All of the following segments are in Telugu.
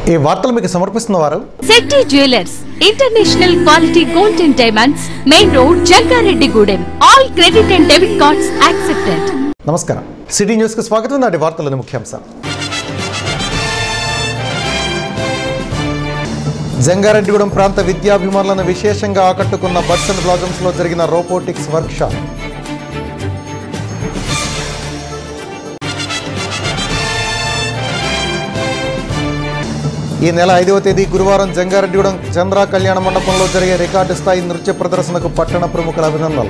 ఈ వార్తలు మీకు సమర్పిస్తున్న వారు Shetty jewellers international quality gold and diamonds main road Jangareddygudem all credit and debit cards accepted నమస్కారం సిటీ న్యూస్కి స్వాగతం నాటి వార్తలను ముఖ్యాంశాలు జంగారెడ్డిగూడెం ప్రాంత విద్యాభిమానులను విశేషంగా ఆకట్టుకున్న బర్డ్స్ అండ్ బ్లాజమ్స్లో జరిగిన రోబోటిక్స్ వర్క్షాప్ ఈ నెల ఐదవ తేదీ గురువారం జంగారెడ్డిగూడెం చంద్ర కళ్యాణ మండపంలో జరిగే రికార్డు స్థాయి నృత్య ప్రదర్శనకు పట్టణ ప్రముఖుల అభినందనలు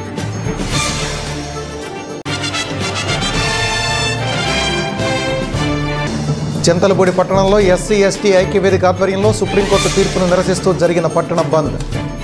చింతలపూడి పట్టణంలో ఎస్సీ ఎస్టీ ఐక్యవేదిక ఆధ్వర్యంలో సుప్రీంకోర్టు తీర్పును నిరసిస్తూ జరిగిన పట్టణ బంద్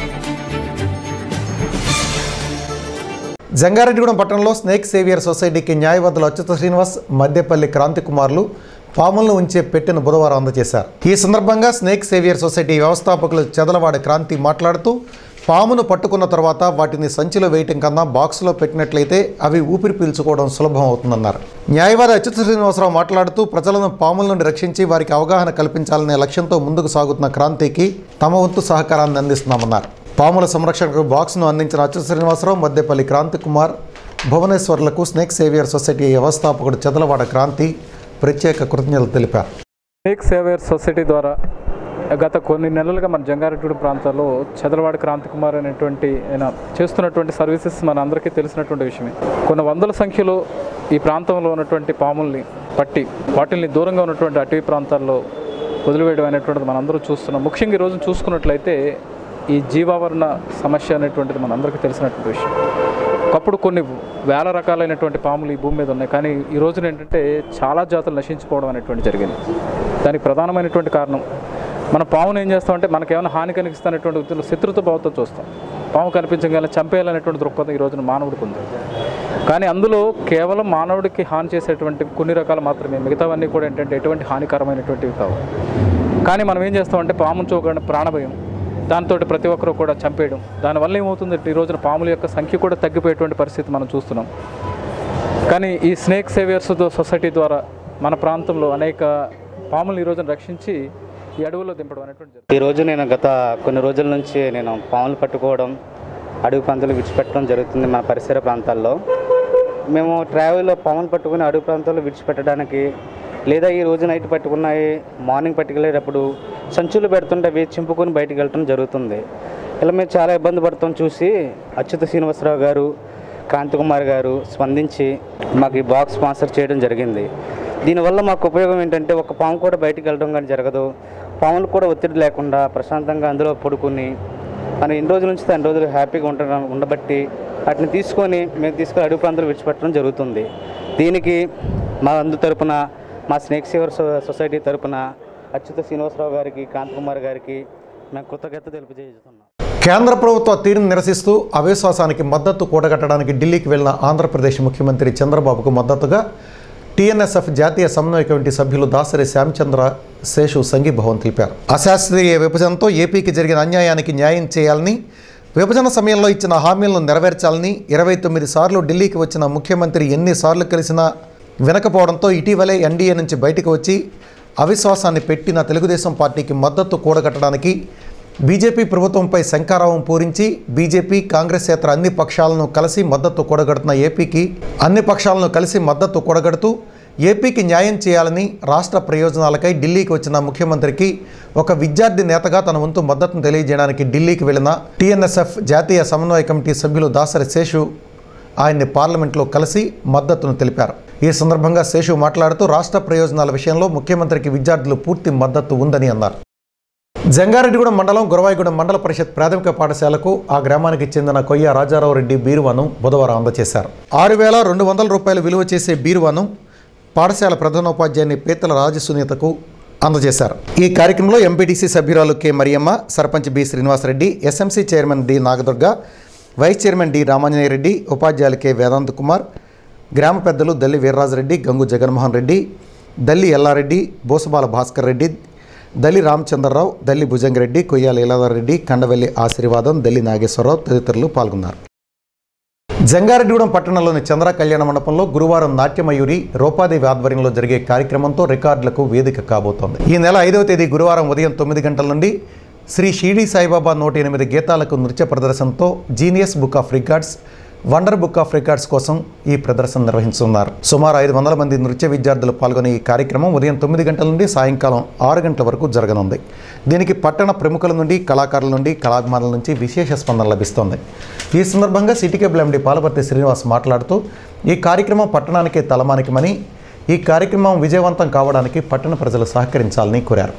జంగారెడ్డిగూడెం పట్టణంలో స్నేక్ సేవియర్ సొసైటీకి న్యాయవాదులు అచ్యుత శ్రీనివాస్ మద్దేపల్లి క్రాంతి కుమార్లు పాములను ఉంచే పెట్టెను బుధవారం అందజేశారు ఈ సందర్భంగా స్నేక్ సేవియర్ సొసైటీ వ్యవస్థాపకులు చెదలవాడ క్రాంతి మాట్లాడుతూ పామును పట్టుకున్న తర్వాత వాటిని సంచిలో వేయటం కన్నా బాక్సులో పెట్టినట్లయితే అవి ఊపిరి పీల్చుకోవడం సులభం అవుతుందన్నారు న్యాయవాది అచ్యుత శ్రీనివాసరావు మాట్లాడుతూ ప్రజలను పాముల నుండి రక్షించి వారికి అవగాహన కల్పించాలనే లక్ష్యంతో ముందుకు సాగుతున్న క్రాంతికి తమ వంతు సహకారాన్ని అందిస్తున్నామన్నారు పాముల సంరక్షణకు బాక్స్ను అందించిన అచ్యుత శ్రీనివాసరావు మద్దేపల్లి క్రాంతి కుమార్ భువనేశ్వర్లకు స్నేక్ సేవియర్ సొసైటీ వ్యవస్థాపకుడు చెదలవాడ క్రాంతి ప్రత్యేక కృతజ్ఞతలు తెలిపారు స్నేక్ సేవియర్ సొసైటీ ద్వారా గత కొన్ని నెలలుగా మన జంగారెడ్డి ప్రాంతాల్లో చదలవాడి క్రాంతి కుమార్ అనేటువంటి ఆయన చేస్తున్నటువంటి సర్వీసెస్ మన అందరికీ తెలిసినటువంటి విషయమే కొన్ని వందల సంఖ్యలో ఈ ప్రాంతంలో ఉన్నటువంటి పాముల్ని పట్టి వాటిల్ని దూరంగా ఉన్నటువంటి అటవీ ప్రాంతాల్లో వదిలివేయడం అనేటువంటిది మనందరూ చూస్తున్నాం ముఖ్యంగా ఈరోజు చూసుకున్నట్లయితే ఈ జీవావరణ సమస్య అనేటువంటిది మనందరికీ తెలిసినటువంటి విషయం ఒకప్పుడు కొన్ని వేల రకాలైనటువంటి పాములు ఈ భూమి మీద ఉన్నాయి కానీ ఈ రోజున ఏంటంటే చాలా జాతులు నశించిపోవడం అనేటువంటి జరిగింది దానికి ప్రధానమైనటువంటి కారణం మన పామును ఏం చేస్తామంటే మనకేమైనా హాని కలిగిస్తున్నటువంటి ఉద్యోగులు శత్రుత్వ భావంతో చూస్తాం పాము కనిపించగానే చంపేయాలనేటువంటి దృక్పథం ఈ రోజున మానవుడికి ఉంది కానీ అందులో కేవలం మానవుడికి హాని చేసేటువంటి కొన్ని రకాలు మాత్రమే మిగతావన్నీ కూడా ఏంటంటే ఎటువంటి హానికరమైనటువంటివి కావు కానీ మనం ఏం చేస్తామంటే పామును చూడగానే ప్రాణభయం దాంతో ప్రతి ఒక్కరూ కూడా చంపేయడం దానివల్ల ఏమవుతుందంటే ఈ రోజున పాముల యొక్క సంఖ్య కూడా తగ్గిపోయేటువంటి పరిస్థితి మనం చూస్తున్నాం కానీ ఈ స్నేక్ సేవియర్స్ సొసైటీ ద్వారా మన ప్రాంతంలో అనేక పాములు ఈ రోజున రక్షించి ఈ అడవుల్లో దింపడం అనేటువంటి జరుగుతుంది. ఈ రోజు నేను గత కొన్ని రోజుల నుంచి నేను పాములు పట్టుకోవడం అడవి ప్రాంతాలు విడిచిపెట్టడం జరుగుతుంది మన పరిసర ప్రాంతాల్లో మేము ట్రావెల్లో పాములు పట్టుకుని అడవి ప్రాంతాల్లో విడిచిపెట్టడానికి లేదా ఈ రోజు నైట్ పట్టుకున్నాయి మార్నింగ్ పట్టుకెళ్ళేటప్పుడు సంచులు పెడుతుంటే అవి చింపుకొని బయటికి వెళ్ళటం జరుగుతుంది ఇలా మేము చాలా ఇబ్బంది పడతాం చూసి అచ్యుత శ్రీనివాసరావు గారు కాంతికుమార్ గారు స్పందించి మాకు ఈ బాక్స్ స్పాన్సర్ చేయడం జరిగింది దీనివల్ల మాకు ఉపయోగం ఏంటంటే ఒక పాము కూడా బయటికి వెళ్ళడం కానీ జరగదు పాములు కూడా ఒత్తిడి లేకుండా ప్రశాంతంగా అందులో పడుకుని మనం ఎన్ని రోజుల నుంచి అన్ని రోజులు హ్యాపీగా ఉండడం ఉండబట్టి వాటిని తీసుకొని మేము తీసుకొని అడుగు ప్రాంతాలు విడిచిపెట్టడం జరుగుతుంది దీనికి మా అందు తరపున మా స్నేక్ సేవర్ సొ- సొసైటీ తరపున అచ్యుత శ్రీనివాసరావు గారికి కాంతకుమార్ గారికి మేము కృతజ్ఞత తెలియజేస్తున్నాం కేంద్ర ప్రభుత్వ తీరును నిరసిస్తూ అవిశ్వాసానికి మద్దతు కూడగట్టడానికి ఢిల్లీకి వెళ్లిన ఆంధ్రప్రదేశ్ ముఖ్యమంత్రి చంద్రబాబుకు మద్దతుగా టీఎన్ఎస్ఎఫ్ జాతీయ సమన్వయ కమిటీ సభ్యులు దాసరి శ్యామచంద్ర శేషు సంఘీభావం తెలిపారు అశాస్త్రీయ విభజనతో ఏపీకి జరిగిన అన్యాయానికి న్యాయం చేయాలని విభజన సమయంలో ఇచ్చిన హామీలను నెరవేర్చాలని ఇరవై తొమ్మిది సార్లు ఢిల్లీకి వచ్చిన ముఖ్యమంత్రి ఎన్నిసార్లు కలిసినా వినకపోవడంతో ఇటీవలే ఎన్డీఏ నుంచి బయటకు వచ్చి అవిశ్వాసాన్ని పెట్టిన తెలుగుదేశం పార్టీకి మద్దతు కూడగట్టడానికి బీజేపీ ప్రభుత్వంపై శంకారావం పూరించి బీజేపీ కాంగ్రెస్ ఏతర అన్ని పక్షాలను కలిసి మద్దతు కూడగడుతున్న ఏపీకి అన్ని పక్షాలను కలిసి మద్దతు కూడగడుతూ ఏపీకి న్యాయం చేయాలని రాష్ట్ర ప్రయోజనాలకై ఢిల్లీకి వచ్చిన ముఖ్యమంత్రికి ఒక విద్యార్థి నేతగా తన వంతు మద్దతును తెలియజేయడానికి ఢిల్లీకి వెళ్లిన టీఎన్ఎస్ఎఫ్ జాతీయ సమన్వయ కమిటీ సభ్యులు దాసరి శేషు ఆయన్ని పార్లమెంట్లో కలిసి మద్దతును తెలిపారు ఈ సందర్భంగా శేషు మాట్లాడుతూ రాష్ట్ర ప్రయోజనాల విషయంలో ముఖ్యమంత్రికి విద్యార్థులు పూర్తి మద్దతు ఉందని అన్నారు జంగారెడ్డిగూడెం మండలం గురవాయిగూడెం మండల పరిషత్ ప్రాథమిక పాఠశాలకు ఆ గ్రామానికి చెందిన కొయ్య రాజారావు రెడ్డి బీరువాను బుధవారం అందజేశారు ఆరు వేల రెండు వందల రూపాయలు విలువ చేసే బీరువాను పాఠశాల ప్రధానోపాధ్యాయుని పీతల రాజసునీతకు అందజేశారు ఈ కార్యక్రమంలో ఎంపీటీసీ సభ్యురాలు K Mariyamma sarpanch B Srinivasareddy SMC chairman D Nagadurga vice chairman D Ramanjaneya Reddy ఉపాధ్యాయులు కె వేదాంత్ కుమార్ గ్రామ పెద్దలు దల్లి వీర్రాజరెడ్డి గంగు జగన్మోహన్ రెడ్డి దల్లి ఎల్లారెడ్డి బోసబాల భాస్కర్ రెడ్డి దల్లి రామచంద్రరావు దల్లి భుజంగరెడ్డి కొయ్యాల లీలాధర్ రెడ్డి కండవెల్లి ఆశీర్వాదం దల్లి నాగేశ్వరరావు తదితరులు పాల్గొన్నారు జంగారెడ్డిగూడెం పట్టణంలోని చంద్ర కళ్యాణ మండపంలో గురువారం నాట్యమయూరి రూపాదేవి ఆధ్వర్యంలో జరిగే కార్యక్రమంతో రికార్డులకు వేదిక కాబోతోంది ఈ నెల ఐదవ తేదీ గురువారం ఉదయం తొమ్మిది గంటల నుండి శ్రీ షిరిడి సాయిబాబా నూట ఎనిమిది గీతాలకు నృత్య ప్రదర్శనతో genius book of records wonder book of records కోసం ఈ ప్రదర్శన నిర్వహిస్తున్నారు సుమారు ఐదు వందల మంది నృత్య విద్యార్థులు పాల్గొనే ఈ కార్యక్రమం ఉదయం తొమ్మిది గంటల నుండి సాయంకాలం ఆరు గంటల వరకు జరగనుంది దీనికి పట్టణ ప్రముఖుల నుండి కళాకారుల నుండి కళాభిమానుల నుంచి విశేష స్పందన లభిస్తోంది ఈ సందర్భంగా city cable MD Palaparthi Srinivas మాట్లాడుతూ ఈ కార్యక్రమం పట్టణానికి తలమానికమని ఈ కార్యక్రమం విజయవంతం కావడానికి పట్టణ ప్రజలు సహకరించాలని కోరారు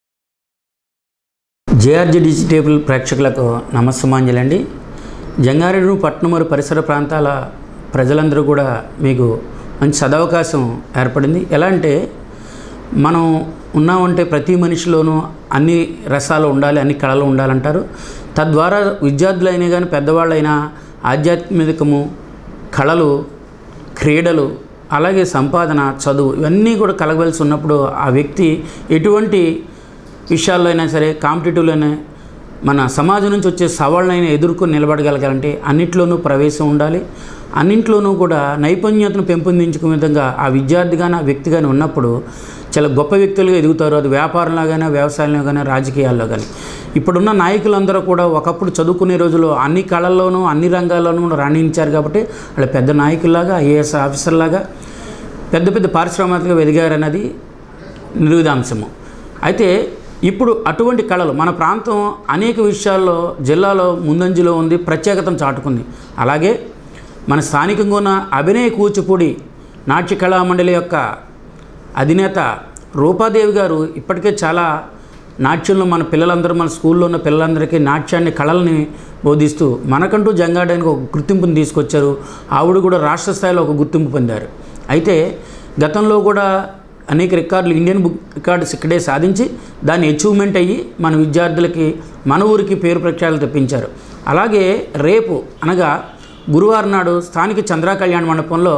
జేఆర్జీ డిజిటేబుల్ ప్రేక్షకులకు నమస్సమాంజలండి జంగారెడ్డి పట్నం మరియు పరిసర ప్రాంతాల ప్రజలందరూ కూడా మీకు మంచి సదవకాశం ఏర్పడింది ఎలా అంటే మనం ఉన్నామంటే ప్రతి మనిషిలోనూ అన్ని రసాలు ఉండాలి అన్ని కళలు ఉండాలంటారు తద్వారా విద్యార్థులైనా కానీ పెద్దవాళ్ళైనా ఆధ్యాత్మికము కళలు క్రీడలు అలాగే సంపాదన చదువు ఇవన్నీ కూడా కలగవలసి ఉన్నప్పుడు ఆ వ్యక్తి ఎటువంటి విషయాల్లో అయినా సరే కాంపిటేటివ్లో అయినా మన సమాజం నుంచి వచ్చే సవాళ్ళనైనా ఎదుర్కొని నిలబడగలగాలంటే అన్నిట్లోనూ ప్రవేశం ఉండాలి అన్నింట్లోనూ కూడా నైపుణ్యతను పెంపొందించుకునే విధంగా ఆ విద్యార్థి కానీ ఆ వ్యక్తి కానీ ఉన్నప్పుడు చాలా గొప్ప వ్యక్తులుగా ఎదుగుతారు అది వ్యాపారంలో కానీ వ్యవసాయంలో కానీ రాజకీయాల్లో కానీ ఇప్పుడున్న నాయకులందరూ కూడా ఒకప్పుడు చదువుకునే రోజుల్లో అన్ని కళల్లోనూ అన్ని రంగాల్లోనూ రాణించారు కాబట్టి వాళ్ళ పెద్ద నాయకుల్లాగా ఐఏఎస్ ఆఫీసర్లాగా పెద్ద పెద్ద పారిశ్రామికగా ఎదిగారన్నది నిర్విధాంశము అయితే ఇప్పుడు అటువంటి కళలు మన ప్రాంతం అనేక విషయాల్లో జిల్లాలో ముందంజలో ఉంది ప్రత్యేకతను చాటుకుంది అలాగే మన స్థానికంగా ఉన్న అభినయ కూచిపూడి నాట్య కళా మండలి యొక్క అధినేత రూపాదేవి గారు ఇప్పటికే చాలా నాట్యంలో మన పిల్లలందరూ మన స్కూల్లో ఉన్న పిల్లలందరికీ నాట్యాన్ని కళల్ని బోధిస్తూ మనకంటూ జంగాడానికి ఒక గుర్తింపుని తీసుకొచ్చారు ఆవిడ కూడా రాష్ట్ర స్థాయిలో ఒక గుర్తింపు పొందారు అయితే గతంలో కూడా అనేక రికార్డులు ఇండియన్ బుక్ రికార్డ్స్ ఇక్కడే సాధించి దాన్ని అచీవ్మెంట్ అయ్యి మన విద్యార్థులకి మన ఊరికి పేరు ప్రఖ్యాతులు తెప్పించారు అలాగే రేపు అనగా గురువారం నాడు స్థానిక చంద్ర కళ్యాణ మండపంలో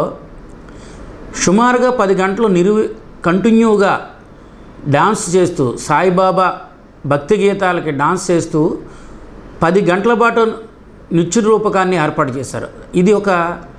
సుమారుగా పది గంటలు నిరు కంటిన్యూగా డాన్స్ చేస్తూ సాయిబాబా భక్తి గీతాలకి డాన్స్ చేస్తూ పది గంటల పాటు నృత్య రూపకాన్ని ఏర్పాటు చేశారు ఇది ఒక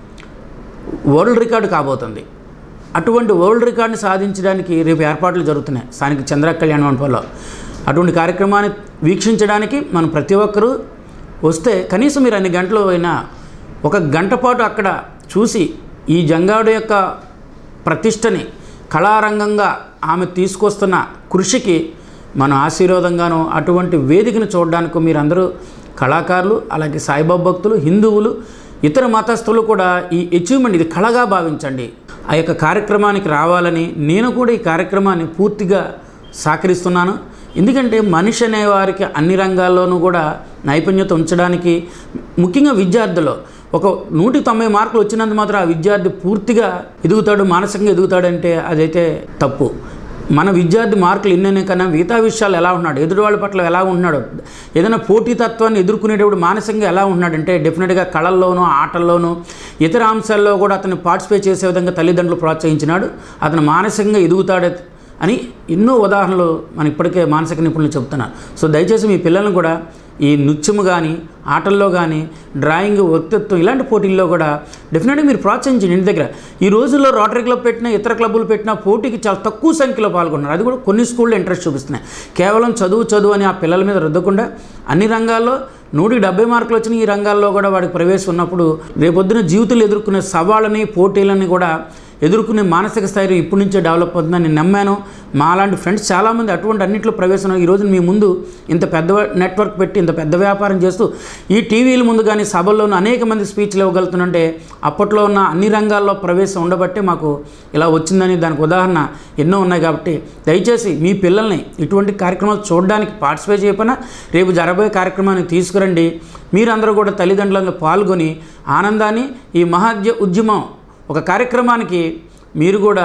వరల్డ్ రికార్డు కాబోతుంది అటువంటి వరల్డ్ రికార్డుని సాధించడానికి రేపు ఏర్పాట్లు జరుగుతున్నాయి స్థానిక చంద్ర కళ్యాణ మండపంలో అటువంటి కార్యక్రమాన్ని వీక్షించడానికి మనం ప్రతి ఒక్కరూ వస్తే కనీసం మీరు అన్ని గంటలు అయినా ఒక గంట పాటు అక్కడ చూసి ఈ జంగాడు యొక్క ప్రతిష్టని కళారంగంగా ఆమె తీసుకొస్తున్న కృషికి మన ఆశీర్వాదంగాను అటువంటి వేదికను చూడడానికి మీరందరూ కళాకారులు అలాగే సాయిబాబా భక్తులు హిందువులు ఇతర మతస్థులు కూడా ఈ అచీవ్మెంట్ ఇది కళగా భావించండి ఆ యొక్క కార్యక్రమానికి రావాలని నేను కూడా ఈ కార్యక్రమాన్ని పూర్తిగా సహకరిస్తున్నాను ఎందుకంటే మనిషి అనేవారికి అన్ని రంగాల్లోనూ కూడా నైపుణ్యత ఉంచడానికి ముఖ్యంగా విద్యార్థులు ఒక నూటి తొంభై మార్కులు వచ్చినంత మాత్రం ఆ విద్యార్థి పూర్తిగా ఎదుగుతాడు మానసికంగా ఎదుగుతాడంటే అదైతే తప్పు మన విద్యార్థి మార్కులు ఎన్నైనా కన్నా మిగతా విషయాలు ఎలా ఉన్నాడు ఎదుటి వాళ్ళ పట్ల ఎలా ఉంటున్నాడు ఏదైనా పోటీతత్వాన్ని ఎదుర్కొనేటప్పుడు మానసికంగా ఎలా ఉన్నాడంటే డెఫినెట్గా కళల్లోనూ ఆటల్లోనూ ఇతర అంశాల్లో కూడా అతను పార్టిసిపేట్ చేసే విధంగా తల్లిదండ్రులు ప్రోత్సహించినాడు అతను మానసికంగా ఎదుగుతాడు అని ఎన్నో ఉదాహరణలు మనం ఇప్పటికే మానసిక నిపుణులు చెప్తున్నారు సో దయచేసి మీ పిల్లలను కూడా ఈ నృత్యము కానీ ఆటల్లో కానీ డ్రాయింగ్ వక్తృత్వం ఇలాంటి పోటీల్లో కూడా డెఫినెట్గా మీరు ప్రోత్సహించండి ఇంటి దగ్గర ఈ రోజుల్లో రోటరీ క్లబ్ పెట్టినా ఇతర క్లబ్బులు పెట్టినా పోటీకి చాలా తక్కువ సంఖ్యలో పాల్గొన్నారు అది కూడా కొన్ని స్కూళ్ళు ఇంట్రెస్ట్ చూపిస్తున్నాయి కేవలం చదువు చదువు అని ఆ పిల్లల మీద రుద్దకుండా అన్ని రంగాల్లో నూటికి డెబ్బై మార్కులు వచ్చిన ఈ రంగాల్లో కూడా వాడికి ప్రవేశం ఉన్నప్పుడు రేపొద్దున జీవితంలో ఎదుర్కొనే సవాళ్ళని పోటీలని కూడా ఎదుర్కొనే మానసిక స్థైర్యం ఇప్పటి నుంచే డెవలప్ అవుతుందని నేను నమ్మాను మా లాంటి ఫ్రెండ్స్ చాలామంది అటువంటి అన్నింటిలో ప్రవేశం ఈరోజు మీ ముందు ఇంత పెద్ద నెట్వర్క్ పెట్టి ఇంత పెద్ద వ్యాపారం చేస్తూ ఈ టీవీల ముందు కానీ సభల్లోనూ అనేక మంది స్పీచ్లు ఇవ్వగలుగుతుంటే అప్పట్లో ఉన్న అన్ని రంగాల్లో ప్రవేశం ఉండబట్టే మాకు ఇలా వచ్చిందని దానికి ఉదాహరణ ఎన్నో ఉన్నాయి కాబట్టి దయచేసి మీ పిల్లల్ని ఇటువంటి కార్యక్రమాలు చూడడానికి పార్టిసిపేట్ చేయకపోయినా రేపు జరగబోయే కార్యక్రమానికి తీసుకురండి మీరందరూ కూడా తల్లిదండ్రులందరూ పాల్గొని ఆనందాన్ని ఈ మహాద్య ఉద్యమం ఒక కార్యక్రమానికి మీరు కూడా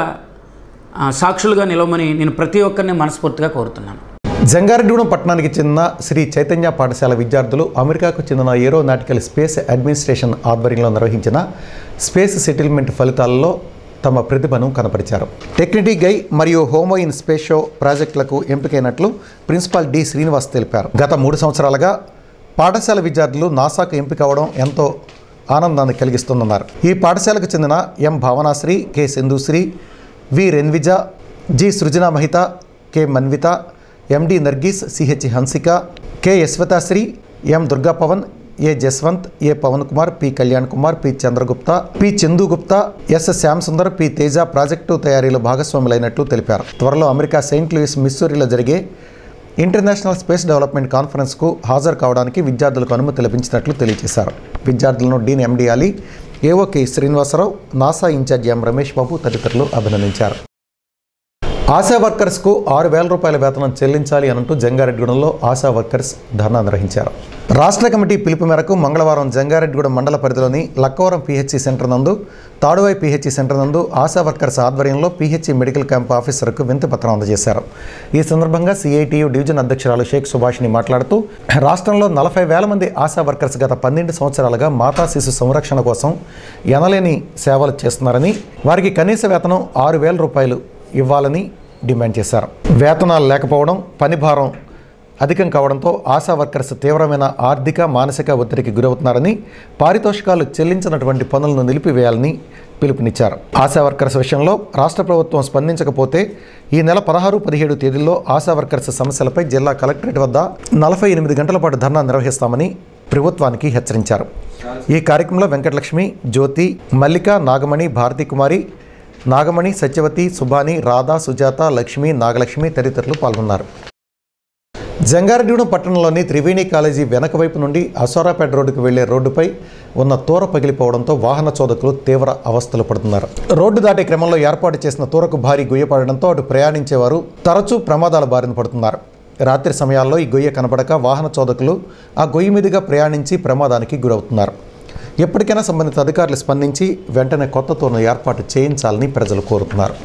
ఆ, సాక్షులుగా నిలవమని నేను ప్రతి ఒక్కరిని మనస్ఫూర్తిగా కోరుతున్నాను జంగారెడ్డిగూడెం పట్టణానికి చెందిన శ్రీ చైతన్య పాఠశాల విద్యార్థులు అమెరికాకు చెందిన ఏరోనాటికల్ స్పేస్ అడ్మినిస్ట్రేషన్ ఆధ్వర్యంలో నిర్వహించిన స్పేస్ సెటిల్మెంట్ ఫలితాలలో తమ ప్రతిభను కనపరిచారు టెక్నిటీ గై మరియు హోమో ఇన్ స్పేస్ షో ప్రాజెక్టులకు ఎంపికైనట్లు ప్రిన్సిపాల్ డి శ్రీనివాస్ తెలిపారు గత మూడు సంవత్సరాలుగా పాఠశాల విద్యార్థులు నాసాకు ఎంపిక అవడం ఎంతో ఆనందాన్ని కలిగిస్తుందన్నారు ఈ పాఠశాలకు చెందిన M Bhavanasri K Sindhusri V Renvija G Srujana Mahitha K Manvitha MD Nargis CH Hansika K Yashwathasri M Durga Pavan A Jaswanth A Pavan Kumar P Kalyan Kumar P Chandragupta P Chandu Gupta S Shyam Sundar P Teja project తయారీలో భాగస్వాములైనట్లు తెలిపారు త్వరలో అమెరికా సెయింట్ లూయిస్ మిస్సూరిలో జరిగే ఇంటర్నేషనల్ స్పేస్ డెవలప్మెంట్ కాన్ఫరెన్స్కు హాజరు కావడానికి విద్యార్థులకు అనుమతి లభించినట్లు తెలియజేశారు విద్యార్థులను dean MD Ali AO K Srinivasarao NASA incharge M Ramesh Babu తదితరులు అభినందించారు ఆశా వర్కర్స్కు ఆరు వేల రూపాయల వేతనం చెల్లించాలి అనంటూ జంగారెడ్డిగూడెంలో ఆశా వర్కర్స్ ధర్నా నిర్వహించారు రాష్ట్ర కమిటీ పిలుపు మేరకు మంగళవారం జంగారెడ్డిగూడెం మండల పరిధిలోని లక్కవరం పిహెచ్సి సెంటర్ నందు తాడువై పిహెచ్సి సెంటర్ నందు ఆశా వర్కర్స్ ఆధ్వర్యంలో పిహెచ్సి మెడికల్ క్యాంప్ ఆఫీసర్కు వింతి పత్రం అందజేశారు ఈ సందర్భంగా సిఐటియు డివిజన్ అధ్యక్షురాలు షేక్ సుభాష్ని మాట్లాడుతూ రాష్ట్రంలో నలభై వేల మంది ఆశా వర్కర్స్ గత పన్నెండు సంవత్సరాలుగా మాతా శిశు సంరక్షణ కోసం ఎనలేని సేవలు చేస్తున్నారని వారికి కనీస వేతనం ఆరు వేల రూపాయలు ఇవ్వాలని డిమాండ్ చేశారు వేతనాలు లేకపోవడం పని భారం అధికం కావడంతో ఆశా వర్కర్స్ తీవ్రమైన ఆర్థిక మానసిక ఒత్తిడికి గురవుతున్నారని పారితోషికాలు చెల్లించినటువంటి పనులను నిలిపివేయాలని పిలుపునిచ్చారు ఆశా వర్కర్స్ విషయంలో రాష్ట్ర ప్రభుత్వం స్పందించకపోతే ఈ నెల పదహారు పదిహేడు తేదీల్లో ఆశా వర్కర్స్ సమస్యలపై జిల్లా కలెక్టరేట్ వద్ద నలభై ఎనిమిది గంటల పాటు ధర్నా నిర్వహిస్తామని ప్రభుత్వానికి హెచ్చరించారు ఈ కార్యక్రమంలో వెంకటలక్ష్మి జ్యోతి మల్లిక నాగమణి భారతీ కుమారి నాగమణి సత్యవతి సుభాని రాధా సుజాత లక్ష్మి నాగలక్ష్మి తదితరులు పాల్గొన్నారు జంగారెడ్డిగూడెం పట్టణంలోని త్రివేణి కాలేజీ వెనక వైపు నుండి అసోరాపేట రోడ్డుకు వెళ్లే రోడ్డుపై ఉన్న తూర పగిలిపోవడంతో వాహన చోదకులు తీవ్ర అవస్థలు పడుతున్నారు రోడ్డు దాటే క్రమంలో ఏర్పాటు చేసిన తూరకు భారీ గొయ్య పడడంతో అటు ప్రయాణించేవారు తరచూ ప్రమాదాల బారిన పడుతున్నారు రాత్రి సమయాల్లో ఈ గొయ్య కనపడక వాహన చోదకులు ఆ గొయ్యి మీదుగా ప్రయాణించి ప్రమాదానికి గురవుతున్నారు ఎప్పటికైనా సంబంధిత అధికారులు స్పందించి వెంటనే కొత్త తోను ఏర్పాటు చేయించాలని ప్రజలు కోరుతున్నారు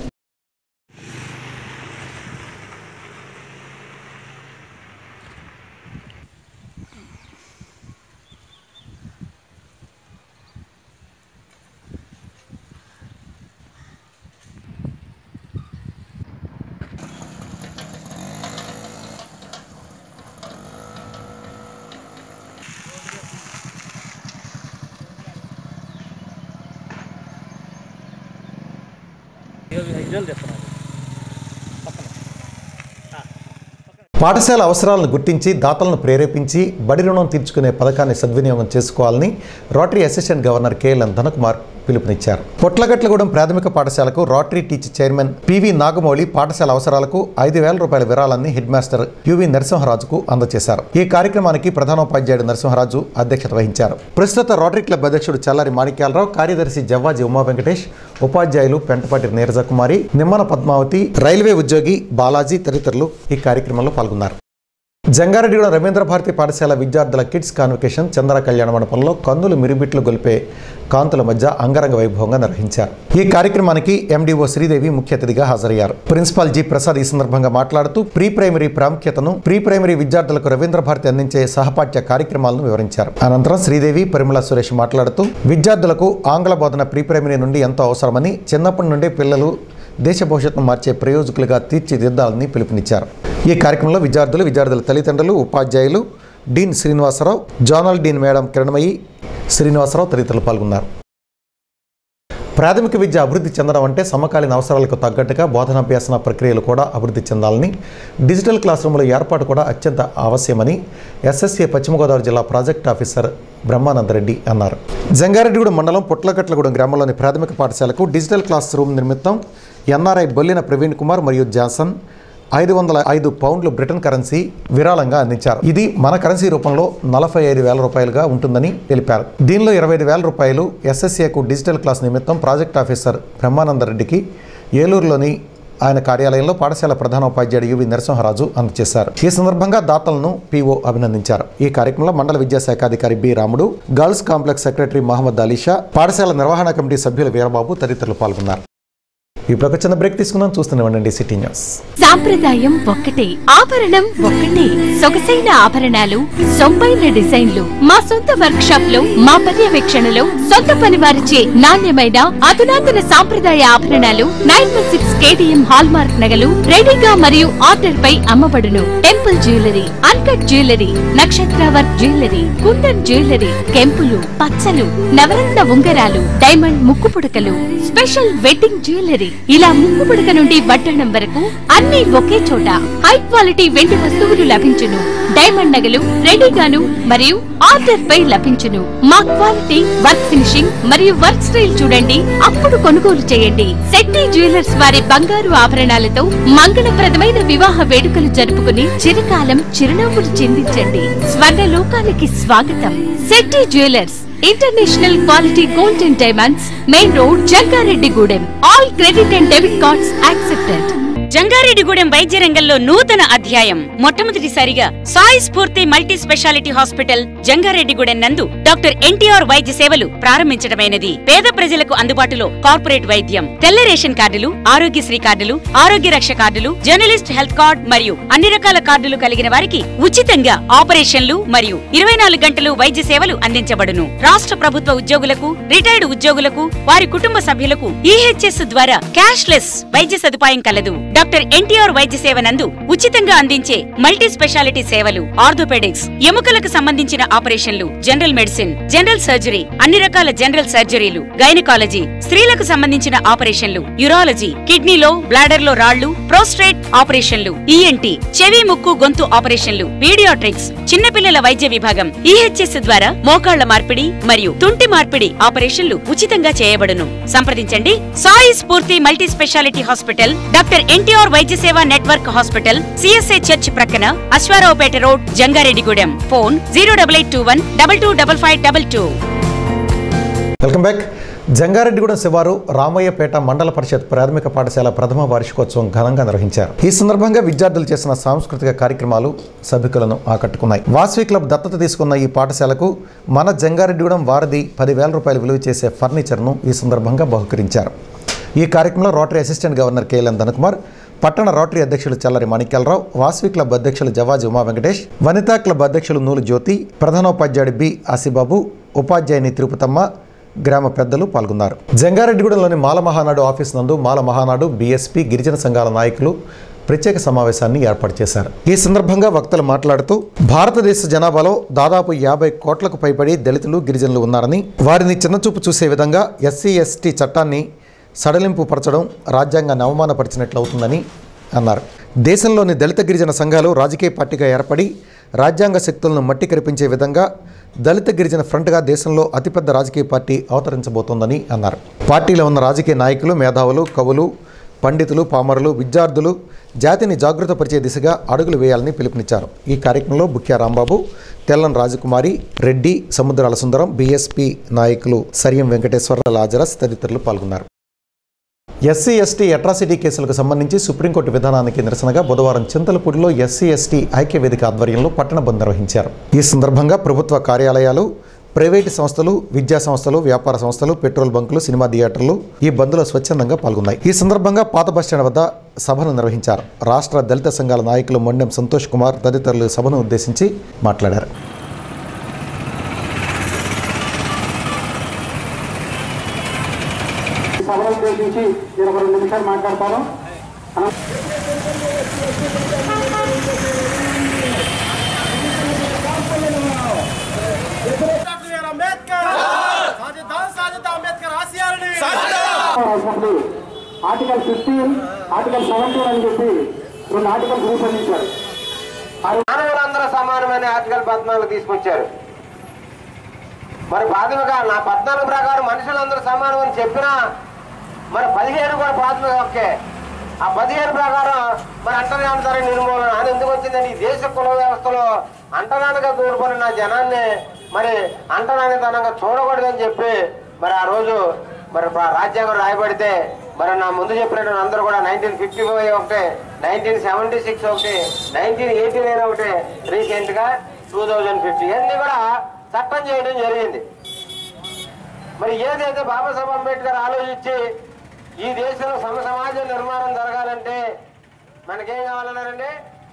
పాఠశాల అవసరాలను గుర్తించి దాతలను ప్రేరేపించి బడి రుణం తీర్చుకునే పథకాన్ని సద్వినియోగం చేసుకోవాలని rotary assistant governor KLN Dhanakumar పిలుపునిచ్చారు పొట్లగట్లగూడెం ప్రాథమిక పాఠశాలకు rotary teacher chairman PV Nagamouli పాఠశాల అవసరాలకు ఐదు వేల రూపాయల విరాళాన్ని హెడ్ మాస్టర్ యువి నరసింహరాజుకు అందజేశారు ఈ కార్యక్రమానికి ప్రధానోపాధ్యాయుడు నరసింహరాజు అధ్యక్షత వహించారు ప్రస్తుత రోటరీ క్లబ్ అధ్యక్షుడు చల్లారి మాణిక్యాలరావు కార్యదర్శి జవ్వాజీ ఉమా వెంకటేష్ ఉపాధ్యాయులు పెంటపాటి నీరజకుమారి నిమ్మన పద్మావతి రైల్వే ఉద్యోగి బాలాజీ తదితరులు ఈ కార్యక్రమంలో పాల్గొన్నారు జంగారెడ్డిగూడెం రవీంద్ర భారతి పాఠశాల విద్యార్థుల కిడ్స్ కాన్వకేషన్ చంద్ర కళ్యాణ మండపంలో కందులు మిరుబిట్లు గొలిపే కాంతుల మధ్య అంగరంగ వైభవంగా నిర్వహించారు ఈ కార్యక్రమానికి ఎండిఓ శ్రీదేవి ముఖ్య అతిథిగా హాజరయ్యారు ప్రిన్సిపాల్ జి ప్రసాద్ ఈ సందర్భంగా మాట్లాడుతూ ప్రీ ప్రైమరీ ప్రాముఖ్యతను ప్రీ ప్రైమరీ విద్యార్థులకు రవీంద్ర భారతి అందించే సహపాఠ్య కార్యక్రమాలను వివరించారు అనంతరం శ్రీదేవి పరిమళ సురేష్ మాట్లాడుతూ విద్యార్థులకు ఆంగ్ల బోధన ప్రీ ప్రైమరీ నుండి ఎంతో అవసరమని చిన్నప్పటి నుండే పిల్లలు దేశ భవిష్యత్తును మార్చే ప్రయోజకులుగా తీర్చిదిద్దాలని పిలుపునిచ్చారు ఈ కార్యక్రమంలో విద్యార్థులు విద్యార్థుల తల్లిదండ్రులు ఉపాధ్యాయులు dean Srinivasarao zonal dean madam Kiranmayi Srinivasarao తదితరులు పాల్గొన్నారు ప్రాథమిక విద్య అభివృద్ధి చెందడం అంటే సమకాలీన అవసరాలకు తగ్గట్టుగా బోధనాభ్యాసన ప్రక్రియలు కూడా అభివృద్ధి చెందాలని డిజిటల్ క్లాస్ రూముల ఏర్పాటు కూడా అత్యంత అవశ్యమని ఎస్ఎస్ఏ పశ్చిమ గోదావరి జిల్లా ప్రాజెక్ట్ ఆఫీసర్ బ్రహ్మానందరెడ్డి అన్నారు జంగారెడ్డిగూడెం మండలం పొట్లకట్లగూడెం గ్రామంలోని ప్రాథమిక పాఠశాలకు డిజిటల్ క్లాస్ రూమ్ నిమిత్తం ఎన్ఆర్ఐ బొల్లిన ప్రవీణ్ కుమార్ మరియు జాన్సన్ ఐదు వందల ఐదు పౌండ్లు బ్రిటన్ కరెన్సీ విరాళంగా అందించారు ఇది మన కరెన్సీ రూపంలో నలభై ఐదు వేల రూపాయలుగా ఉంటుందని తెలిపారు దీనిలో ఇరవై ఐదు వేల రూపాయలు ఎస్ఎస్ఏకు డిజిటల్ క్లాస్ నిమిత్తం ప్రాజెక్ట్ ఆఫీసర్ బ్రహ్మానందరెడ్డికి ఏలూరులోని ఆయన కార్యాలయంలో పాఠశాల ప్రధానోపాధ్యాయుడు యువి నరసింహరాజు అందజేశారు ఈ సందర్భంగా దాతలను పీఓ అభినందించారు ఈ కార్యక్రమంలో మండల విద్యాశాఖ అధికారి B Ramudu girls complex secretary Mohammed Alisha పాఠశాల నిర్వహణ కమిటీ సభ్యులు వీరబాబు తదితరులు పాల్గొన్నారు ఇప్పుడు ఒక చిన్న బ్రేక్ తీసుకుందాం చూస్తూనే ఉండండి సిటీ న్యూస్ సాంప్రదాయం ఒక్కటే ఆభరణం ఒక్కటే సొగసైన ఆభరణాలు సొంపైన డిజైన్లు మా సొంత వర్క్ షాప్ లో మా పర్యవేక్షణలో సొంత పని వారిచే నాణ్యమైన అధునాతన సాంప్రదాయ ఆభరణాలు nine one six KTM hallmark నగలు రెడీగా మరియు ఆర్డర్ పై అమ్మబడును టెంపుల్ జ్యువెలరీ అన్కట్ జ్యువెలరీ నక్షత్ర వర్క్ జ్యువెలరీ కుందన్ జ్యువెలరీ కెంపులు పచ్చలు నవరత్న ఉంగరాలు డైమండ్ ముక్కు పుడకలు స్పెషల్ వెడ్డింగ్ జ్యువెలరీ ఇలా ముక్కు పుడక నుండి వడ్డాణం వరకు అన్ని ఒకే చోట హై క్వాలిటీ వెండి వస్తువులు లభించును డైమండ్ నగలు రెడీగాను మరియు ఆర్డర్ పై లభించును మా క్వాలిటీ వర్క్ ఫినిషింగ్ మరియు వర్క్ స్టైల్ చూడండి అప్పుడు కొనుగోలు చేయండి శెట్టి జ్యువెలర్స్ వారి బంగారు ఆభరణాలతో మంగళప్రదమైన వివాహ వేడుకలు జరుపుకుని చిరకాలం చిరునవ్వులు చిందించండి స్వర్ణ లోకానికి స్వాగతం Shetty jewellers international quality gold and diamonds main road Jangareddygudem all credit and debit cards accepted Jangareddygudem వైద్య రంగంలో నూతన అధ్యాయం మొట్టమొదటిసారిగా Sai Spoorthi multi speciality hospital Jangareddygudem నందు డాక్టర్ ఎన్టీఆర్ వైద్య సేవలు ప్రారంభించడమైనది పేద ప్రజలకు అందుబాటులో కార్పొరేట్ వైద్యం తెల్ల రేషన్ కార్డులు ఆరోగ్యశ్రీ కార్డులు ఆరోగ్య రక్ష కార్డులు జర్నలిస్ట్ హెల్త్ కార్డ్ మరియు అన్ని రకాల కార్డులు కలిగిన వారికి ఉచితంగా ఆపరేషన్లు మరియు ఇరవై నాలుగు గంటలు వైద్య సేవలు అందించబడును రాష్ట్ర ప్రభుత్వ ఉద్యోగులకు రిటైర్డ్ ఉద్యోగులకు వారి కుటుంబ సభ్యులకు ఈహెచ్ఎస్ ద్వారా క్యాష్ లెస్ వైద్య సదుపాయం కలదు డాక్టర్ ఎన్టీఆర్ వైద్య సేవ నందు ఉచితంగా అందించే మల్టీ స్పెషాలిటీ సేవలు ఆర్థోపెడిక్స్ ఎముకలకు సంబంధించిన ఆపరేషన్లు జనరల్ మెడిసిన్ జనరల్ సర్జరీ అన్ని రకాల జనరల్ సర్జరీలు గైనకాలజీ స్త్రీలకు సంబంధించిన ఆపరేషన్లు యూరాలజీ కిడ్నీలో బ్లాడర్ లో రాళ్లు ప్రోస్ట్రేట్ ఆపరేషన్లు ఈఎన్టీ చెవి ముక్కు గొంతు ఆపరేషన్లు పీడియాట్రిక్స్ చిన్నపిల్లల వైద్య విభాగం ఈహెచ్ఎస్ ద్వారా మోకాళ్ల మార్పిడి మరియు తుంటి మార్పిడి ఆపరేషన్లు ఉచితంగా చేయబడును సంప్రదించండి Sai Spoorthi multi speciality hospital doctor NTR వైద్య సేవ నెట్వర్క్ హాస్పిటల్ సిఎస్ఐ చర్చ్ ప్రక్కన Aswaraopeta road Jangareddygudem phone zero double eight two one double two double five double two welcome back Jangareddygudem శివారు రామయ్యపేట మండల పరిషత్ ప్రాథమిక పాఠశాల ప్రథమ వార్షికోత్సవం ఘనంగా నిర్వహించారు ఈ సందర్భంగా విద్యార్థులు చేసిన సాంస్కృతిక కార్యక్రమాలు సభికులను ఆకట్టుకున్నాయి వాస్వి క్లబ్ దత్తత తీసుకున్న ఈ పాఠశాలకు మన జంగారెడ్డిగూడెం వారధి పదివేల రూపాయలు విలువ చేసే ఫర్నిచర్ను ఈ సందర్భంగా బహుకరించారు ఈ కార్యక్రమంలో rotary assistant governor KLN Dhanakumar పట్టణ రోటరీ అధ్యక్షులు చల్లరి మాణిక్యాలరావు వాస్వి క్లబ్ అధ్యక్షులు జవాజి ఉమా వెంకటేష్ వనితా క్లబ్ అధ్యక్షులు నూలు జ్యోతి ప్రధానోపాధ్యాయుడు బి ఆసిబాబు ఉపాధ్యాయుని తిరుపతమ్మ గ్రామ పెద్దలు పాల్గొన్నారు జంగారెడ్డిగూడెంలోని మాల మహానాడు ఆఫీస్ నందు మాల మహానాడు బీఎస్పీ గిరిజన సంఘాల నాయకులు ప్రత్యేక సమావేశాన్ని ఏర్పాటు చేశారు ఈ సందర్భంగా వక్తలు మాట్లాడుతూ భారతదేశ జనాభాలో దాదాపు యాభై కోట్లకు పైబడి దళితులు గిరిజనులు ఉన్నారని వారిని చిన్నచూపు చూసే విధంగా ఎస్సీ ఎస్టీ చట్టాన్ని సడలింపు పరచడం రాజ్యాంగాన్ని అవమానపరిచినట్లవుతుందని అన్నారు దేశంలోని దళిత గిరిజన సంఘాలు రాజకీయ పార్టీగా ఏర్పడి రాజ్యాంగ శక్తులను మట్టి కరిపించే విధంగా దళిత గిరిజన ఫ్రంట్గా దేశంలో అతిపెద్ద రాజకీయ పార్టీ అవతరించబోతోందని అన్నారు పార్టీలో ఉన్న రాజకీయ నాయకులు మేధావులు కవులు పండితులు పామరులు విద్యార్థులు జాతిని జాగృతపరిచే దిశగా అడుగులు వేయాలని పిలుపునిచ్చారు ఈ కార్యక్రమంలో బుక్యా రాంబాబు తెల్లం రాజకుమారి రెడ్డి సముద్రాల సుందరం బీఎస్పీ నాయకులు సరియం వెంకటేశ్వర లాజరస్ తదితరులు పాల్గొన్నారు ఎస్సీ ఎస్టీ అట్రాసిటీ కేసులకు సంబంధించి సుప్రీంకోర్టు విధానానికి నిరసనగా బుధవారం చింతలపూడిలో ఎస్సీ ఎస్టీ ఐక్య వేదిక ఆధ్వర్యంలో పట్టణ బంద్ నిర్వహించారు ఈ సందర్భంగా ప్రభుత్వ కార్యాలయాలు ప్రైవేటు సంస్థలు విద్యా సంస్థలు వ్యాపార సంస్థలు పెట్రోల్ బంకులు సినిమా థియేటర్లు ఈ బంద్లో స్వచ్ఛందంగా పాల్గొన్నాయి ఈ సందర్భంగా పాత బస్టాండ్ వద్ద సభను నిర్వహించారు రాష్ట్ర దళిత సంఘాల నాయకులు మొండెం సంతోష్ కుమార్ తదితరులు సభను ఉద్దేశించి మాట్లాడారు సభలు ఉద్దేశించి నేను ఒక రెండు నిమిషాలు మాట్లాడతాను assembly article fifteen article seventeen అని చెప్పి రెండు ఆర్టికల్స్ రూపొందించారు మానవులందరూ సమానమైన ఆర్టికల్ పద్నాలుగు తీసుకొచ్చారు మరి ప్రాథమిక నా పద్నాలుగు ప్రకారం మనుషులందరూ సమానం అని చెప్పినా మరి పదిహేను కూడా ప్రాథమిక హక్కే ఆ పదిహేను ప్రకారం మరి అంటరానితనం నిర్మూలన అని ఎందుకు వచ్చిందండి ఈ దేశ కుల వ్యవస్థలో అంటరానిగా దూరపడిన జనాన్ని మరి అంటరానితనంగా చూడకూడదని చెప్పి మరి ఆ రోజు మరి ప్ర- రాజ్యాంగం రాయబడితే మరి నా ముందు చెప్పినట్టు అందరూ కూడా నైన్టీన్ ఫిఫ్టీ ఫైవ్ ఒకటే నైన్టీన్ సెవెంటీ సిక్స్ ఒకటి నైన్టీన్ ఎయిటీ నైన్ ఒకటి రీసెంట్ గా టూ థౌజండ్ ఫిఫ్టీ ఇవన్నీ కూడా చట్టం చేయడం జరిగింది మరి ఏదైతే బాబాసాహెబ్ అంబేద్కర్ ఆలోచించి ఈ దేశంలో సమ సమాజ నిర్మాణం జరగాలంటే మనకేం కావాలన్నారండి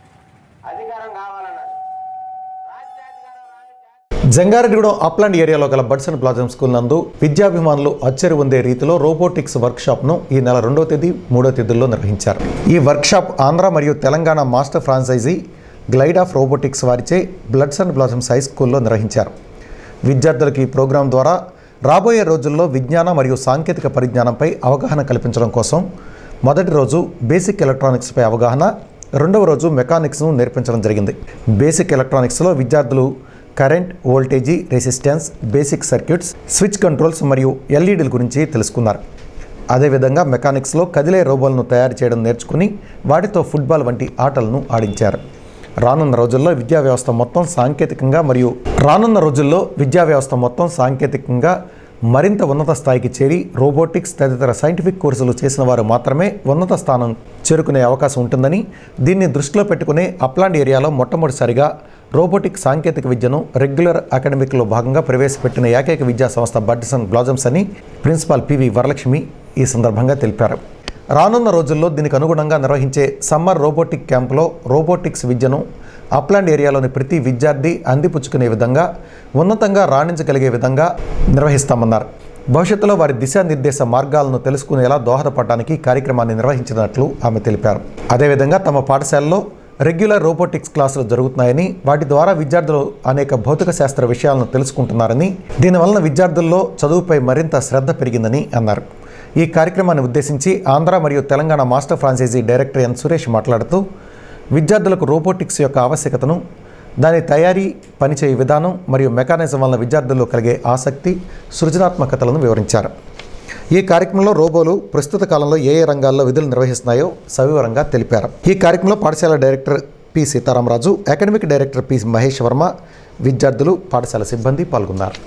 అధికారం కావాలన్నారు రాజ్యాధికారం రాని జాతి- జంగారెడ్డిగూడెం అప్లాండ్ ఏరియాలో గల బడ్సన్ ప్లాజం స్కూల్ నందు విద్యాభిమానులు అచ్చరి ఉందే రీతిలో రోబోటిక్స్ వర్క్షాప్ను ఈ నెల రెండో తేదీ మూడో తేదీల్లో నిర్వహించారు ఈ వర్క్షాప్ ఆంధ్ర మరియు Telangana master franchise guild of robotics వారిచే బ్లడ్సన్ బ్లాజమ్స్ హై స్కూల్లో నిర్వహించారు విద్యార్థులకు ఈ ప్రోగ్రాం ద్వారా రాబోయే రోజుల్లో విజ్ఞాన మరియు సాంకేతిక పరిజ్ఞానంపై అవగాహన కల్పించడం కోసం మొదటి రోజు బేసిక్ ఎలక్ట్రానిక్స్పై అవగాహన రెండవ రోజు మెకానిక్స్ను నేర్పించడం జరిగింది బేసిక్ ఎలక్ట్రానిక్స్లో విద్యార్థులు current voltage resistance basic circuits switch controls మరియు ఎల్ఈడీల గురించి తెలుసుకున్నారు అదేవిధంగా మెకానిక్స్లో కదిలే రోబోలను తయారు చేయడం నేర్చుకుని వాటితో ఫుట్బాల్ వంటి ఆటలను ఆడించారు రానున్న రోజుల్లో విద్యా వ్యవస్థ మొత్తం సాంకేతికంగా మరియు రానున్న రోజుల్లో విద్యా వ్యవస్థ మొత్తం సాంకేతికంగా మరింత ఉన్నత స్థాయికి చేరి రోబోటిక్స్ తదితర సైంటిఫిక్ కోర్సులు చేసిన వారు మాత్రమే ఉన్నత స్థానం చేరుకునే అవకాశం ఉంటుందని దీన్ని దృష్టిలో పెట్టుకునే అప్లాండ్ ఏరియాలో మొట్టమొదటిసారిగా రోబోటిక్ సాంకేతిక విద్యను రెగ్యులర్ అకాడమిక్లో భాగంగా ప్రవేశపెట్టిన ఏకైక విద్యా సంస్థ బడ్సన్ బ్లాజమ్స్ అని ప్రిన్సిపాల్ పివి వరలక్ష్మి ఈ సందర్భంగా తెలిపారు రానున్న రోజుల్లో దీనికి అనుగుణంగా నిర్వహించే సమ్మర్ రోబోటిక్ క్యాంపులో రోబోటిక్స్ విద్యను అప్లాండ్ ఏరియాలోని ప్రతి విద్యార్థి అందిపుచ్చుకునే విధంగా ఉన్నతంగా రాణించగలిగే విధంగా నిర్వహిస్తామన్నారు భవిష్యత్తులో వారి దిశానిర్దేశ మార్గాలను తెలుసుకునేలా దోహదపడడానికి కార్యక్రమాన్ని నిర్వహించినట్లు ఆమె తెలిపారు అదేవిధంగా తమ పాఠశాలలో రెగ్యులర్ రోబోటిక్స్ క్లాసులు జరుగుతున్నాయని వాటి ద్వారా విద్యార్థులు అనేక భౌతిక శాస్త్ర విషయాలను తెలుసుకుంటున్నారని దీనివలన విద్యార్థుల్లో చదువుపై మరింత శ్రద్ధ పెరిగిందని అన్నారు ఈ కార్యక్రమాన్ని ఉద్దేశించి ఆంధ్ర మరియు Telangana master franchise director N Suresh మాట్లాడుతూ విద్యార్థులకు రోబోటిక్స్ యొక్క ఆవశ్యకతను దాని తయారీ పనిచేయు విధానం మరియు మెకానిజం వలన విద్యార్థుల్లో కలిగే ఆసక్తి సృజనాత్మకతలను వివరించారు ఈ కార్యక్రమంలో రోబోలు ప్రస్తుత కాలంలో ఏ ఏ రంగాల్లో విధులు నిర్వహిస్తున్నాయో సవివరంగా తెలిపారు ఈ కార్యక్రమంలో పాఠశాల director P Sitaramaraju academic director P Mahesh Varma విద్యార్థులు పాఠశాల సిబ్బంది పాల్గొన్నారు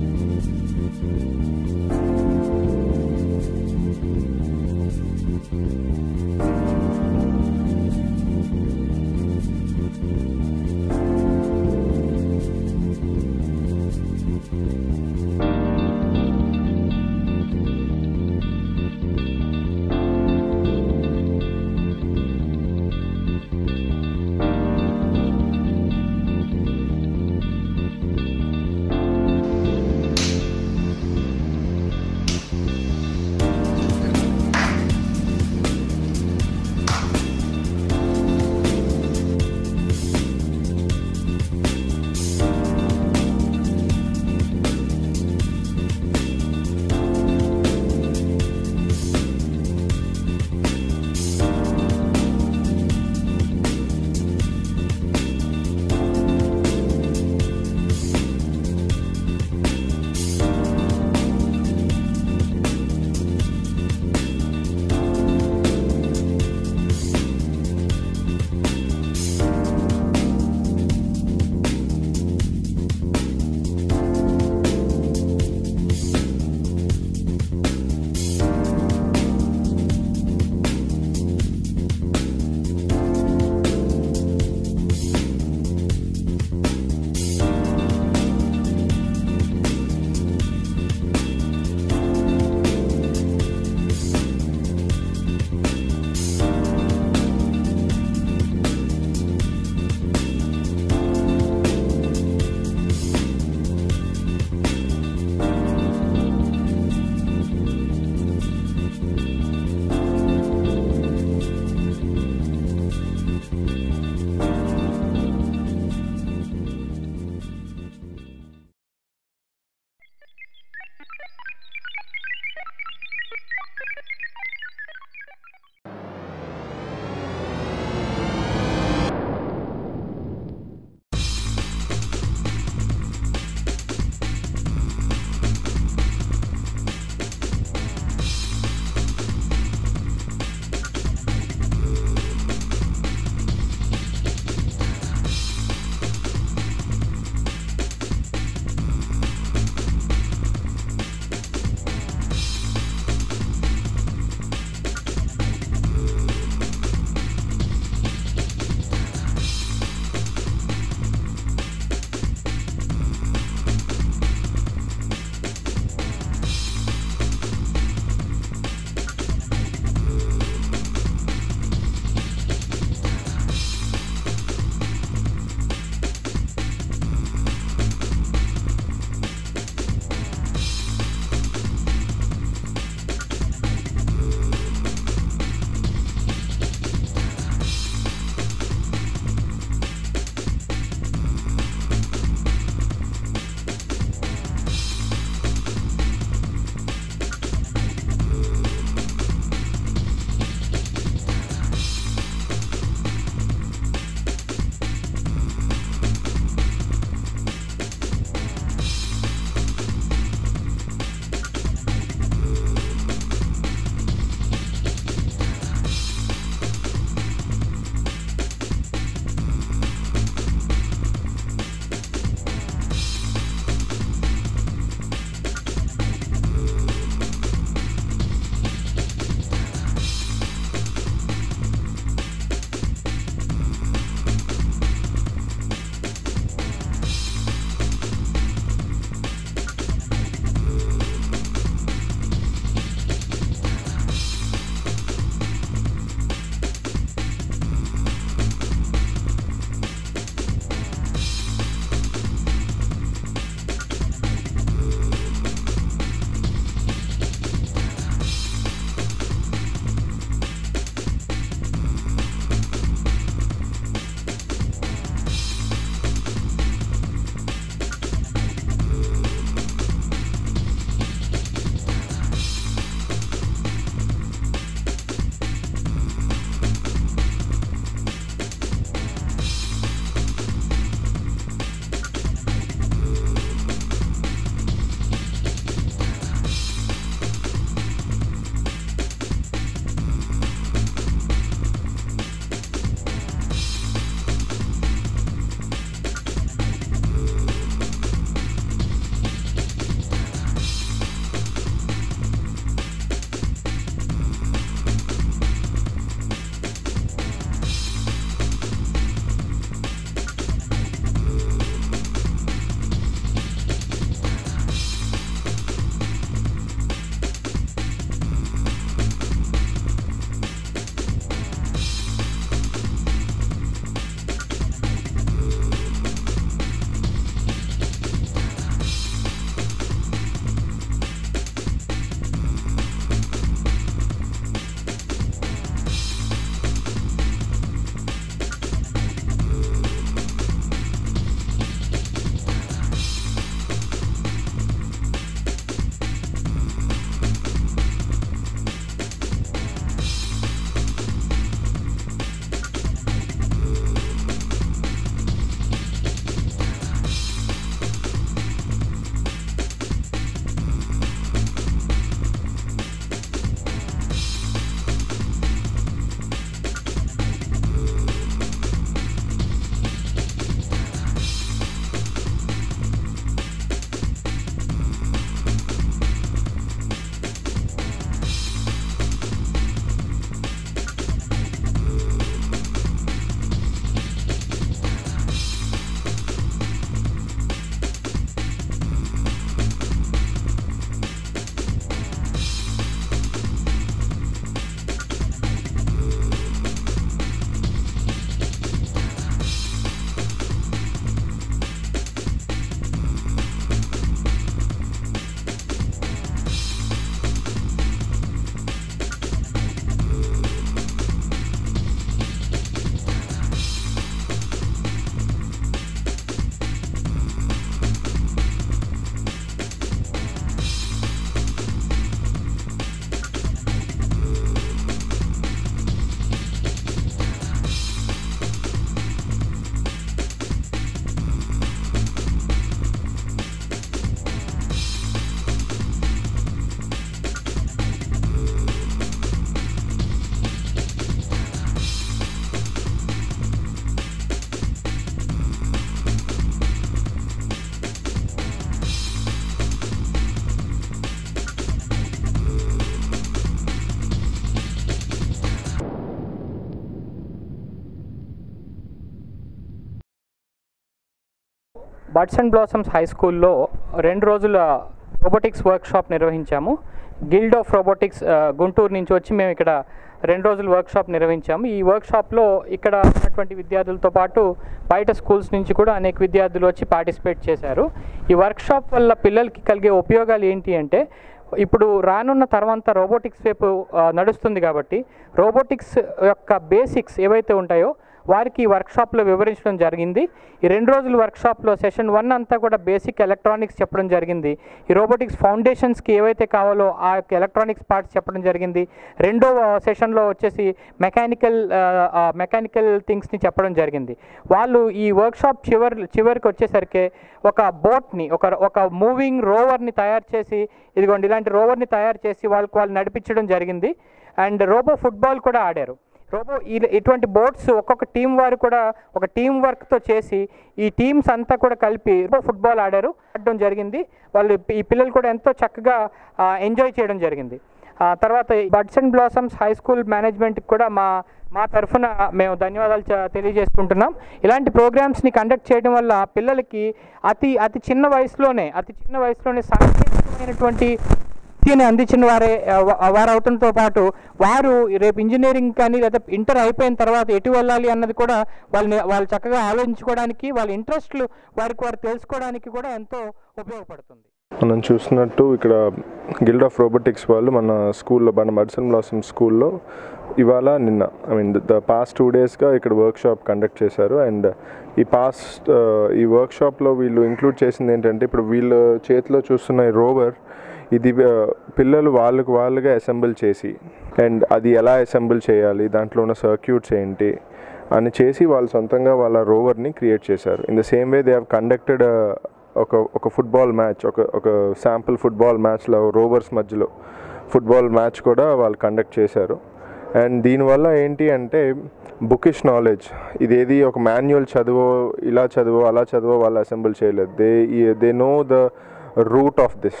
బడ్స్ అండ్ బ్లాసమ్స్ హై స్కూల్లో రెండు రోజుల రోబోటిక్స్ వర్క్షాప్ నిర్వహించాము గిల్డ్ ఆఫ్ రోబోటిక్స్ ఆ, గుంటూరు నుంచి వచ్చి మేము ఇక్కడ రెండు రోజులు వర్క్షాప్ నిర్వహించాము ఈ వర్క్షాప్లో ఇక్కడ ఉన్నటువంటి విద్యార్థులతో పాటు బయట స్కూల్స్ నుంచి కూడా అనేక విద్యార్థులు వచ్చి పార్టిసిపేట్ చేశారు ఈ వర్క్షాప్ వల్ల పిల్లలకి కలిగే ఉపయోగాలు ఏంటి అంటే ఇప్పుడు రానున్న తర్వాత రోబోటిక్స్ వైపు ఆ, నడుస్తుంది కాబట్టి రోబోటిక్స్ యొక్క బేసిక్స్ ఏవైతే ఉంటాయో వారికి ఈ వర్క్షాప్లో వివరించడం జరిగింది ఈ రెండు రోజుల వర్క్షాప్లో సెషన్ వన్ అంతా కూడా బేసిక్ ఎలక్ట్రానిక్స్ చెప్పడం జరిగింది ఈ రోబోటిక్స్ ఫౌండేషన్స్కి ఏవైతే కావాలో ఆ యొక్క ఎలక్ట్రానిక్స్ పార్ట్స్ చెప్పడం జరిగింది రెండో సెషన్లో వచ్చేసి మెకానికల్ మెకానికల్ థింగ్స్ని చెప్పడం జరిగింది వాళ్ళు ఈ వర్క్షాప్ చివరి చివరికి వచ్చేసరికి ఒక బోట్ని ఒక ఒక మూవింగ్ రోవర్ని తయారు చేసి ఇదిగోండి ఇలాంటి రోవర్ని తయారు చేసి వాళ్ళకి వాళ్ళు నడిపించడం జరిగింది అండ్ రోబో ఫుట్బాల్ కూడా ఆడారు రోబో ఈ- ఇటువంటి బోట్స్ ఒక్కొక్క టీం వారు కూడా ఒక టీం వర్క్తో చేసి ఈ టీమ్స్ అంతా కూడా కలిపి రోబో ఫుట్బాల్ ఆడారు ఆడడం జరిగింది వాళ్ళు ఈ పిల్లలు కూడా ఎంతో చక్కగా ఎంజాయ్ చేయడం జరిగింది ఆ తర్వాత buds and blossoms high school మేనేజ్మెంట్కి కూడా మా మా తరఫున మేము ధన్యవాదాలు చ- తెలియజేసుకుంటున్నాం ఇలాంటి ప్రోగ్రామ్స్ని కండక్ట్ చేయడం వల్ల పిల్లలకి అతి అతి చిన్న వయసులోనే అతి చిన్న వయసులోనే సాంకేతికమైనటువంటి విద్యని అందించిన వారే ఆ, వా- వారు అవడంతో పాటు వారు రేపు ఇంజనీరింగ్ కానీ లేదా ఇంటర్ అయిపోయిన తర్వాత ఎటు వెళ్ళాలి అన్నది కూడా వాళ్ళని వాళ్ళు చక్కగా ఆలోచించుకోవడానికి వాళ్ళ ఇంట్రెస్ట్లు వారికి వారు తెలుసుకోవడానికి కూడా ఎంతో ఉపయోగపడుతుంది మనం చూస్తున్నట్టు ఇక్కడ గిల్డ్ ఆఫ్ రోబోటిక్స్ వాళ్ళు మన స్కూల్లో మన మడ్సన్ బ్లాసమ్ స్కూల్లో ఇవాళ నిన్న I mean the past two డేస్గా ఇక్కడ వర్క్ షాప్ కండక్ట్ చేశారు అండ్ ఈ పాస్ట్ ఈ వర్క్ షాప్లో వీళ్ళు ఇంక్లూడ్ చేసింది ఏంటంటే ఇప్పుడు వీళ్ళ చేతిలో చూస్తున్న ఈ రోవర్ ఇది ఆ, పిల్లలు వాళ్ళకు వాళ్ళుగా అసెంబుల్ చేసి అండ్ అది ఎలా అసెంబుల్ చేయాలి దాంట్లో ఉన్న సర్క్యూట్స్ ఏంటి అని చేసి వాళ్ళు సొంతంగా వాళ్ళ రోవర్ని క్రియేట్ చేశారు in the same way they have conducted ఒక ఒక ఫుట్బాల్ మ్యాచ్ ఒక ఒక శాంపుల్ ఫుట్బాల్ మ్యాచ్లో రోవర్స్ మధ్యలో ఫుట్బాల్ మ్యాచ్ కూడా వాళ్ళు కండక్ట్ చేశారు అండ్ దీనివల్ల ఏంటి అంటే బుకిష్ నాలెడ్జ్ ఇదేది ఒక మాన్యువల్ చదువో ఇలా చదువో అలా చదువో వాళ్ళు అసెంబుల్ చేయలేదు they they know the root of this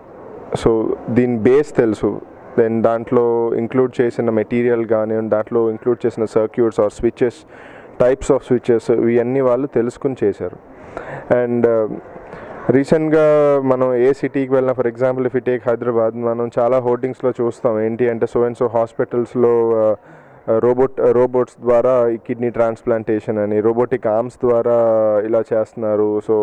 so దీని బేస్ తెలుసు దెన్ దాంట్లో ఇంక్లూడ్ చేసిన మెటీరియల్ కానీ దాంట్లో ఇంక్లూడ్ చేసిన circuits or switches types of switches ఇవన్నీ వాళ్ళు తెలుసుకుని చేశారు అండ్ రీసెంట్గా మనం ఏ సిటీకి వెళ్ళినా ఫర్ ఎగ్జాంపుల్ ఇఫ్ ఈ టేక్ హైదరాబాద్ మనం చాలా హోర్డింగ్స్లో చూస్తాం ఏంటి అంటే సో అండ్ సో హాస్పిటల్స్లో రోబోట్ రోబోట్స్ ద్వారా ఈ కిడ్నీ ట్రాన్స్ప్లాంటేషన్ అని రోబోటిక్ ఆర్మ్స్ ద్వారా ఇలా చేస్తున్నారు సో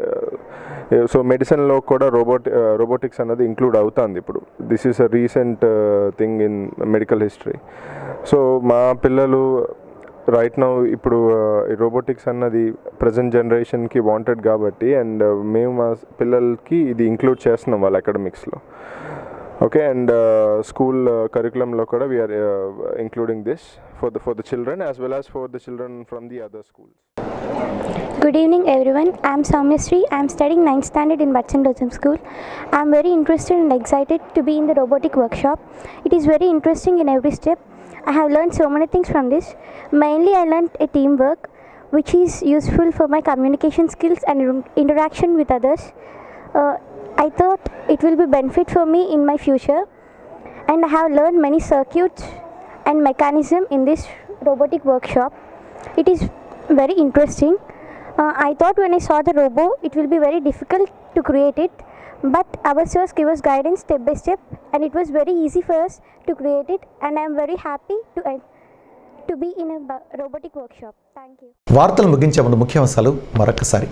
సో మెడిసిన్లో కూడా రోబోట్ రోబోటిక్స్ అన్నది ఇంక్లూడ్ అవుతుంది ఇప్పుడు this is a recent thing in medical history so మా పిల్లలు రైట్ నౌ ఇప్పుడు ఈ రోబోటిక్స్ అన్నది ప్రజెంట్ జనరేషన్కి వాంటెడ్ కాబట్టి అండ్ మేము మా పిల్లలకి ఇది ఇంక్లూడ్ చేస్తున్నాం వాళ్ళ అకాడమిక్స్లో ఓకే అండ్ స్కూల్ కరికులంలో కూడా we're including this for the for the children as well as for the children from the other schools Good evening, everyone. I'm Soumya Sri. I'm studying 9th standard in Butson Dosum School. I'm very interested and excited to be in the robotic workshop. It is very interesting in every step. I have learned so many things from this. Mainly, I learned a teamwork, which is useful for my communication skills and in- interaction with others. Uh, I thought it will be benefit for me in my future, and I have learned many circuits and mechanism in this robotic workshop. It is very interesting. Uh, I thought when I saw the robo, it will be very difficult to create it, but our sirs gave us guidance step by step, and it was very easy for us to create it. And I am very happy to uh, to be in a bu- robotic workshop. Thank you. వార్తలు ముగించే ముందు ముఖ్యాంశాలు మరొకసారి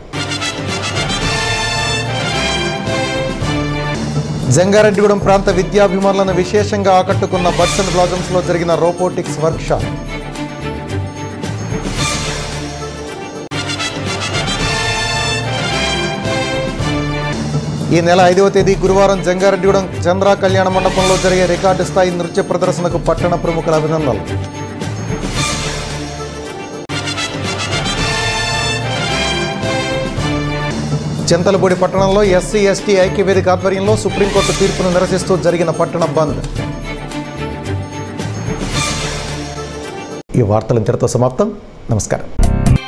జంగారెడ్డిగూడెం ప్రాంత విద్యాభిమానులను విశేషంగా ఆకట్టుకున్న బర్డ్స్ అండ్ బ్లాజమ్స్లో జరిగిన రోబోటిక్స్ వర్క్షాప్ ఈ నెల ఐదవ తేదీ గురువారం జంగారెడ్డిగూడెం చంద్ర కళ్యాణ మండపంలో జరిగే రికార్డు స్థాయి నృత్య ప్రదర్శనకు పట్టణ ప్రముఖుల అభినందనలు చింతలపూడి పట్టణంలో ఎస్సీ ఎస్టీ ఐక్యవేదిక ఆధ్వర్యంలో సుప్రీంకోర్టు తీర్పును నిరసిస్తూ జరిగిన పట్టణ బంద్ ఈ వార్తలు ఇంతటితో సమాప్తం నమస్కారం